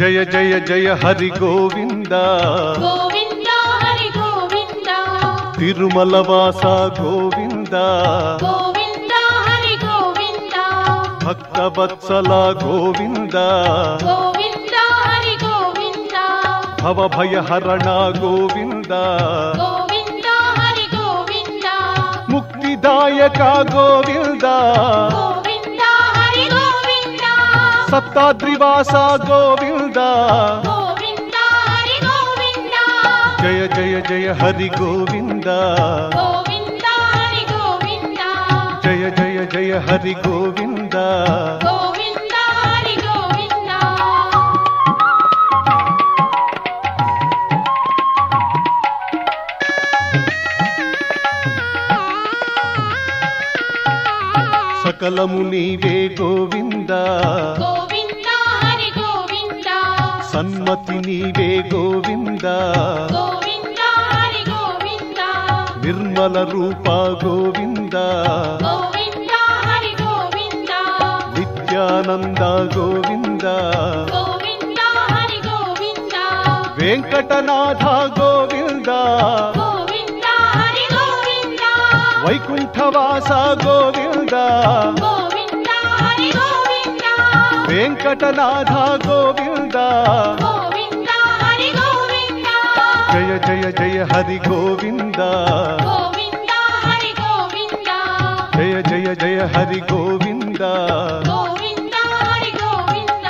జయ జయ జయ హరి గోవింద గోవింద హరి గోవింద తిరుమల వాస గోవింద గోవింద హరి గోవింద భక్త వత్సల గోవింద గోవింద హరి గోవింద భవభయ హరణ గోవింద గోవింద హరి గోవింద ముక్తిదాయక గోవింద గోవింద హరి గోవింద సప్తాద్రివాస గోవింద గోవింద హరి గోవింద జయ జయ జయ హరి గోవింద గోవింద హరి గోవింద జయ జయ జయ హరి గోవింద గోవింద హరి గోవింద సకలము నీవే గోవింద గోవింద హరి గోవింద సన్మతి నీవే గోవింద గోవింద హరి గోవింద నిర్మల రూప గోవింద గోవింద హరి గోవింద నిత్యానంద గోవింద గోవింద హరి గోవింద వెంకటనాథ గోవింద గోవింద హరి గోవింద వైకుంఠవాస గోవింద గోవింద హరి గోవింద వెంకటనాథ గోవింద గోవింద హరి గోవింద జయ జయ జయ హరి గోవింద గోవింద హరి గోవింద జయ జయ జయ హరి గోవింద గోవింద హరి గోవింద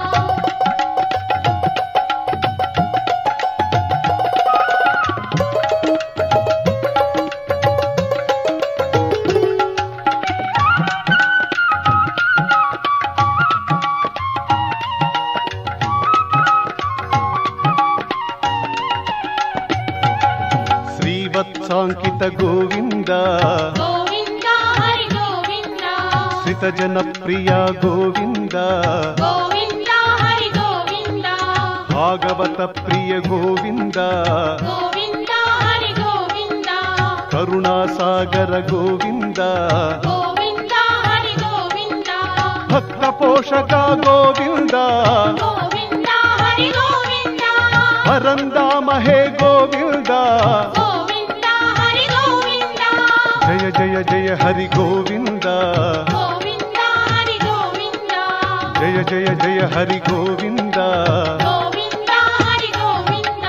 శ్రీవత్సాంకిత గోవింద గోవింద హరి గోవింద శ్రితజన ప్రియ గోవింద గోవింద హరి గోవింద భాగవత ప్రియ గోవింద గోవింద హరి గోవింద కరుణాసాగర గోవింద గోవింద హరి గోవింద భక్త పోషక గోవింద గోవింద హరి గోవింద పరందామహే గోవింద గోవింద హరి గోవింద జయ జయ జయ హరి గోవింద గోవింద హరి గోవింద జయ జయ జయ హరి గోవింద గోవింద హరి గోవింద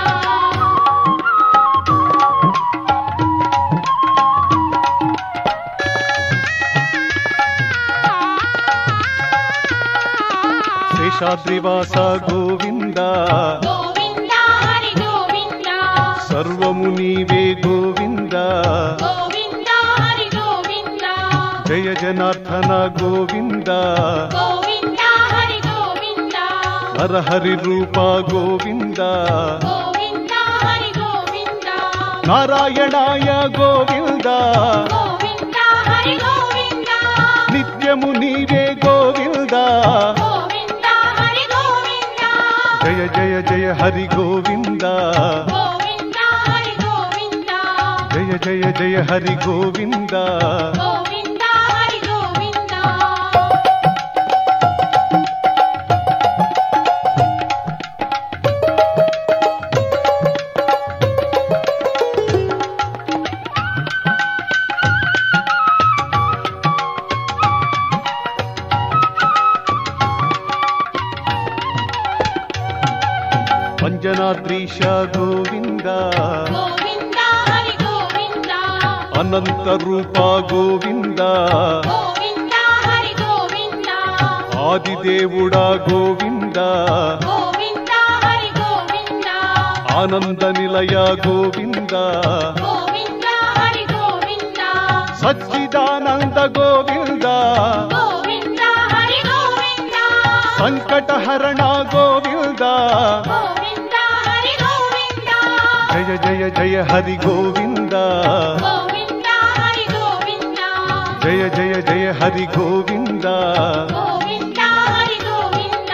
శేషాద్రివాస గోవింద గోవింద హరి గోవింద సర్వము నీవే గోవింద గోవింద హరి గోవింద జయ జనార్దన గోవింద గోవింద హరి గోవింద హరహరి రూప గోవింద గోవింద హరి గోవింద నారాయణాయ గోవింద గోవింద హరి గోవింద నిత్యము నీవే గోవింద గోవింద హరి గోవింద జయ జయ జయ హరి గోవింద గోవింద హరి గోవింద జయ జయ జయ హరి గోవింద గోవింద హరి గోవింద పంజనాద్రీశ గోవింద గోవింద హరి గోవింద అనంత రూప గోవింద గోవింద హరి గోవింద ఆదిదేవుడా గోవింద గోవింద హరి గోవింద ఆనంద నిలయ గోవింద గోవింద హరి గోవింద సచ్చిదానంద గోవింద గోవింద హరి గోవింద సంకటహరణ గోవింద గోవింద హరి గోవింద జయ జయ జయ హరి గోవింద గోవింద హరి గోవింద జయ జయ జయ హరి గోవింద గోవింద హరి గోవింద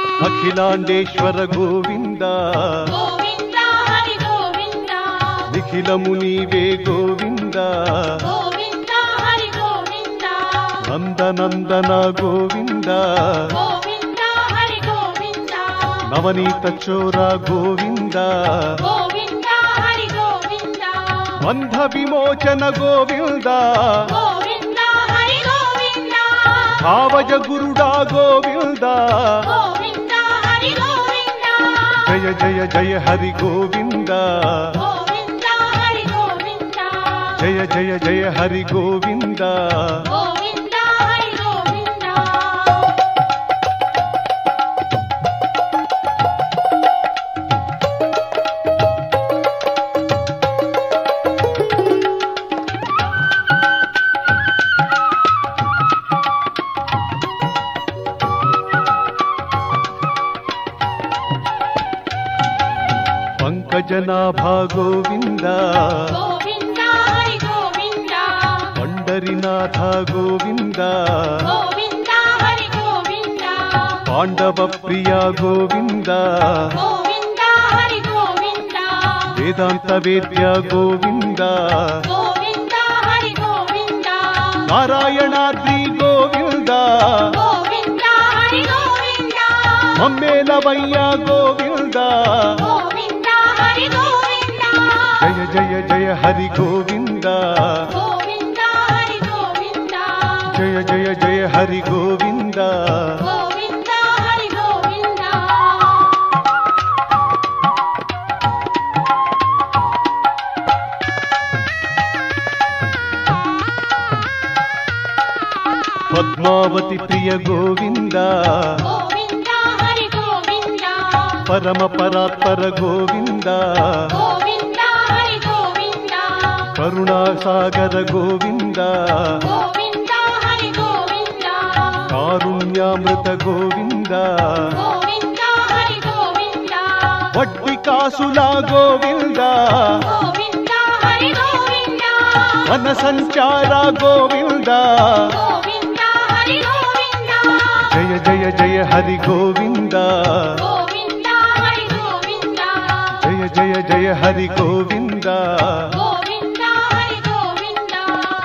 అఖిలాండేశ్వర గోవింద గోవింద హరి గోవింద అఖిలము నీవే గోవింద గోవింద హరి గోవింద నందనందన గోవింద గోవింద హరి గోవింద నవనీత చోర గోవింద గోవింద హరి గోవింద బంధ విమోచన గోవింద గోవింద హరి గోవింద భావజ గురుడా గోవింద గోవింద హరి గోవింద జయ జయ జయ హరి గోవింద గోవింద హరి గోవింద జయ జయ జయ హరి గోవింద గోవింద హరి గోవింద పంకజనాభా గోవింద గోవింద హరి గోవింద పండరినాథ గోవింద గోవింద హరి గోవింద పాండవ ప్రియ గోవింద గోవింద హరి గోవింద వేదాంత వేద్య గోవింద గోవింద హరి గోవింద నారాయణాద్రి గోవింద గోవింద హరి గోవింద మమ్మేలవయ్య గోవింద గోవింద హరి గోవింద జయ జయ జయ హరి గోవింద గోవింద హరి గోవింద జయ జయ జయ హరి గోవింద గోవింద హరి గోవింద పద్మావతి ప్రియ గోవింద గోవింద హరి గోవింద పరమ పరాత్పర గోవింద గోవింద హరి గోవింద కరుణాసాగర గోవింద గోవింద హరి గోవింద కారుణ్యామృత గోవింద గోవింద హరి గోవింద వడ్డి కాసుల గోవింద గోవింద హరి గోవింద వన సంచార గోవింద గోవింద హరి గోవింద జయ జయ జయ హరి గోవింద గోవింద హరి గోవింద జయ జయ జయ హరి గోవింద గోవింద హరి గోవింద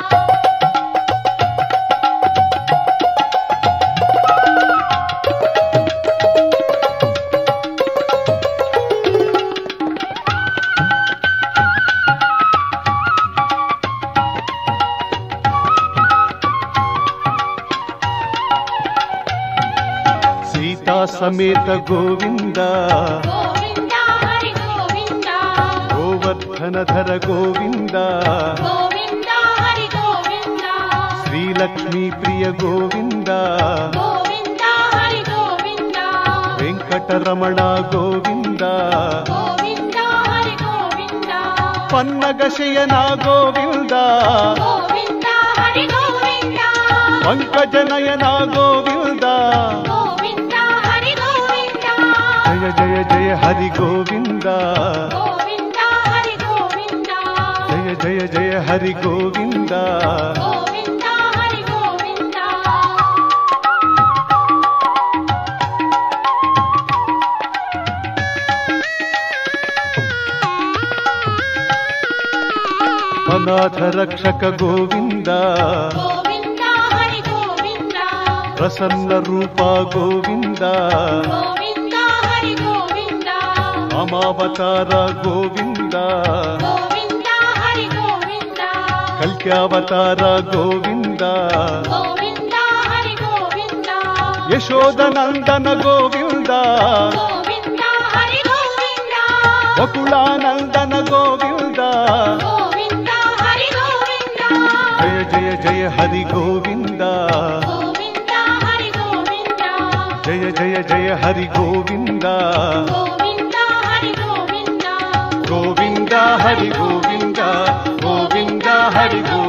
సీతా సమేత గోవింద గోవింద హరి గోవింద గోవర్ధనధర గోవింద గోవింద హరి గోవింద శ్రీలక్ష్మీ ప్రియ గోవింద గోవింద హరి గోవింద వెంకటరమణ గోవింద గోవింద హరి గోవింద పన్నగ శయన గోవింద గోవింద హరి గోవింద పంకజనయన గోవింద గోవింద హరి గోవింద జయ జయ జయ హరి గోవింద గోవింద హరి గోవింద జయ జయ జయ హరి గోవింద గోవింద హరి గోవింద అనాథ రక్షక గోవింద గోవింద హరి గోవింద ప్రసన్న రూప గోవింద గోవింద హరి గోవింద అమావతార గోవింద గోవింద హరి గోవింద కల్క్యావతార గోవింద గోవింద హరి గోవింద యశోదనందన గోవింద గోవింద హరి గోవింద వకుళానందన గోవింద గోవింద హరి గోవింద జయ జయ జయ హరి గోవింద గోవింద హరి గోవింద జయ జయ జయ హరి గోవింద గోవింద హరి గోవింద గోవింద హరి గోవింద గోవింద హరి గోవింద